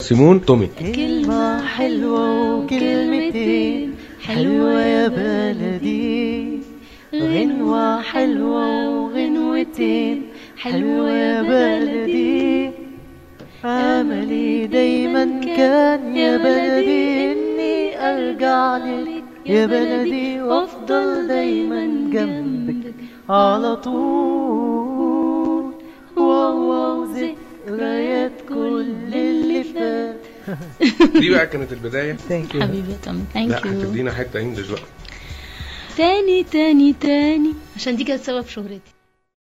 سيمون تومي كلمة حلوة وكلمتين حلوة يا بلدي غنوة حلوة وغنوتين حلوة يا بلدي أملي دايما كان يا بلدي إني أرجع لك يا بلدي وأفضل دايما جنبك على طول واو واو ذكريات كل اللي فات دي بقى كانت البدايه ثانك حبيبي يا تومي لا ثانك يو هتدينا حته انجلش بقى تاني تاني تاني عشان دي كانت سبب شهرتي